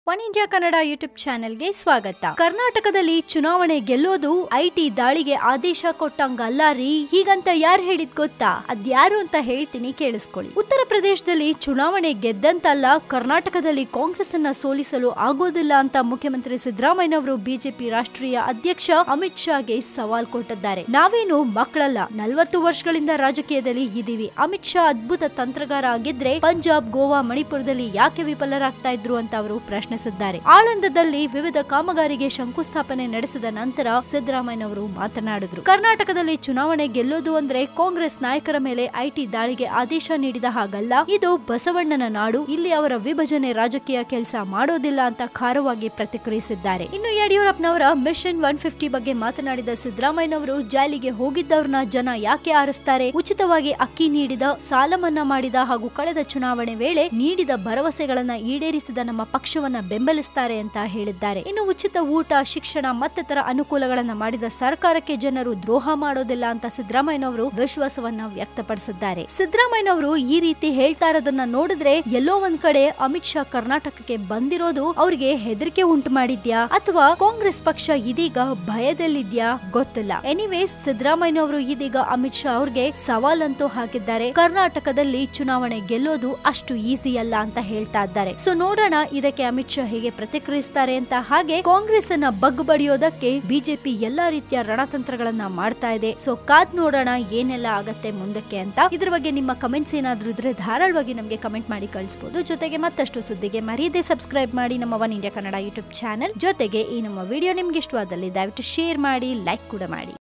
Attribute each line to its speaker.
Speaker 1: one India Kannada YouTube ಚಾನೆಲ್ಗೆ ಸ್ವಾಗತ ಕರ್ನಾಟಕದಲ್ಲಿ ಚುನಾವಣೆ ಗೆಲ್ಲೋದು ಐಟಿ ದಾಳಿಗೆ ಆದೇಶ ಕೊಟ್ಟಂಗಲ್ಲ ರೀ ಹೀಗಂತ ಯಾರು ಹೇಳಿದ್ ಗೊತ್ತಾ ಅದ್ಯಾರು ಅಂತ ಹೇಳ್ತೀನಿ ಕೇಳಿಸ್ಕೊಳ್ಳಿ ಉತ್ತರ ಪ್ರದೇಶದಲ್ಲಿ ಚುನಾವಣೆ ಗೆದ್ದಂತಲ್ಲ ಕರ್ನಾಟಕದಲ್ಲಿ ಕಾಂಗ್ರೆಸ್ ಅನ್ನ ಸೋಲಿಸಲು ಆಗೋದಿಲ್ಲ ಅಂತ ಮುಖ್ಯಮಂತ್ರಿ ಸಿದ್ದರಾಮಯ್ಯನವರು ಬಿಜೆಪಿ ರಾಷ್ಟ್ರೀಯ ಅಧ್ಯಕ್ಷ ಅಮಿತ್ ಶಾಗೆ ಸವಾಲ್ ಕೊಟ್ಟಿದ್ದಾರೆ ನಾವೇನು ಮಕ್ಕಳಲ್ಲ ನಲವತ್ತು ವರ್ಷಗಳಿಂದ ರಾಜಕೀಯದಲ್ಲಿ ಇದ್ದೀವಿ ಅಮಿತ್ ಶಾ ಅದ್ಭುತ ತಂತ್ರಗಾರ ಆಗಿದ್ರೆ ಪಂಜಾಬ್ ಗೋವಾ ಮಣಿಪುರದಲ್ಲಿ ಯಾಕೆ ವಿಫಲರಾಗ್ತಾ ಇದ್ರು ಅಂತ ಅವರು ಪ್ರಶ್ನಿಸಿದ್ದಾರೆ ಆಳಂದದಲ್ಲಿ ವಿವಿಧ ಕಾಮಗಾರಿಗೆ ಶಂಕುಸ್ಥಾಪನೆ ನಡೆಸಿದ ನಂತರ ಸಿದ್ದರಾಮಯ್ಯನವರು ಮಾತನಾಡಿದ್ರು ಕರ್ನಾಟಕದಲ್ಲಿ ಚುನಾವಣೆ ಗೆಲ್ಲೋದು ಅಂದ್ರೆ ಕಾಂಗ್ರೆಸ್ ನಾಯಕರ ಮೇಲೆ ಐಟಿ ದಾಳಿಗೆ ಆದೇಶ ನೀಡಿದ ಹಾಗಲ್ಲ ಇದು ಬಸವಣ್ಣನ ನಾಡು ಇಲ್ಲಿ ಅವರ ವಿಭಜನೆ ರಾಜಕೀಯ ಕೆಲಸ ಮಾಡೋದಿಲ್ಲ ಅಂತ ಖಾರವಾಗಿ ಪ್ರತಿಕ್ರಿಯಿಸಿದ್ದಾರೆ ಇನ್ನು ಯಡಿಯೂರಪ್ಪನವರ ಮಿಷನ್ ಒನ್ ಫಿಫ್ಟಿ ಬಗ್ಗೆ ಮಾತನಾಡಿದ ಸಿದ್ದರಾಮಯ್ಯನವರು ಜಾಲಿಗೆ ಹೋಗಿದ್ದವ್ರನ್ನ ಜನ ಯಾಕೆ ಆರಿಸ್ತಾರೆ ಉಚಿತವಾಗಿ ಅಕ್ಕಿ ನೀಡಿದ ಸಾಲ ಮನ್ನಾ ಮಾಡಿದ ಹಾಗೂ ಕಳೆದ ಚುನಾವಣೆ ವೇಳೆ ನೀಡಿದ ಭರವಸೆಗಳನ್ನ ಈಡೇರಿಸಿದ ನಮ್ಮ ಪಕ್ಷವನ್ನ ಬೆಂಬಲಿಸ್ತಾರೆ ಅಂತ ಹೇಳಿದ್ದಾರೆ ಇನ್ನು ಉಚಿತ ಊಟ ಶಿಕ್ಷಣ ಮತ್ತಿತರ ಅನುಕೂಲಗಳನ್ನ ಮಾಡಿದ ಸರ್ಕಾರಕ್ಕೆ ಜನರು ದ್ರೋಹ ಮಾಡೋದಿಲ್ಲ ಅಂತ ಸಿದ್ದರಾಮಯ್ಯನವರು ವಿಶ್ವಾಸವನ್ನ ವ್ಯಕ್ತಪಡಿಸಿದ್ದಾರೆ ಸಿದ್ದರಾಮಯ್ಯನವರು ಈ ರೀತಿ ಹೇಳ್ತಾ ಇರೋದನ್ನ ನೋಡಿದ್ರೆ ಎಲ್ಲೋ ಒಂದ್ ಕಡೆ ಅಮಿತ್ ಶಾ ಕರ್ನಾಟಕಕ್ಕೆ ಬಂದಿರೋದು ಅವ್ರಿಗೆ ಹೆದರಿಕೆ ಉಂಟು ಮಾಡಿದ್ಯಾ ಅಥವಾ ಕಾಂಗ್ರೆಸ್ ಪಕ್ಷ ಇದೀಗ ಭಯದಲ್ಲಿದ್ಯಾ ಗೊತ್ತಿಲ್ಲ ಎನಿವೇಸ್ ಸಿದ್ದರಾಮಯ್ಯನವರು ಇದೀಗ ಅಮಿತ್ ಶಾ ಅವ್ರಿಗೆ ಸವಾಲಂತೂ ಹಾಕಿದ್ದಾರೆ ಕರ್ನಾಟಕದಲ್ಲಿ ಚುನಾವಣೆ ಗೆಲ್ಲೋದು ಅಷ್ಟು ಈಸಿ ಅಲ್ಲ ಅಂತ ಹೇಳ್ತಾ ಇದ್ದಾರೆ ಸೊ ನೋಡೋಣ ಇದಕ್ಕೆ ಅಮಿತ್ ಶಾ ಹೇಗೆ ಪ್ರತಿಕ್ರಿಯಿಸ್ತಾರೆ ಅಂತ ಹಾಗೆ ಕಾಂಗ್ರೆಸ್ ಅನ್ನ ಬಗ್ ಬಡಿಯೋದಕ್ಕೆ ಬಿಜೆಪಿ ಎಲ್ಲಾ ರೀತಿಯ ರಣತಂತ್ರಗಳನ್ನ ಮಾಡ್ತಾ ಇದೆ ಸೊ ಕಾದ್ ನೋಡೋಣ ಏನೆಲ್ಲ ಆಗತ್ತೆ ಮುಂದಕ್ಕೆ ಅಂತ ಇದ್ರ ಬಗ್ಗೆ ನಿಮ್ಮ ಕಮೆಂಟ್ಸ್ ಏನಾದ್ರೂ ಇದ್ರೆ ಧಾರಾಳವಾಗಿ ನಮಗೆ ಕಮೆಂಟ್ ಮಾಡಿ ಕಳಿಸಬಹುದು ಜೊತೆಗೆ ಮತ್ತಷ್ಟು ಸುದ್ದಿಗೆ ಮರೀದೆ ಸಬ್ಸ್ಕ್ರೈಬ್ ಮಾಡಿ ನಮ್ಮ one India Kannada YouTube channel ಜೊತೆಗೆ ಈ ನಮ್ಮ ವಿಡಿಯೋ ನಿಮ್ಗೆ ಇಷ್ಟವಾದಲ್ಲಿ ದಯವಿಟ್ಟು ಶೇರ್ ಮಾಡಿ ಲೈಕ್ ಕೂಡ ಮಾಡಿ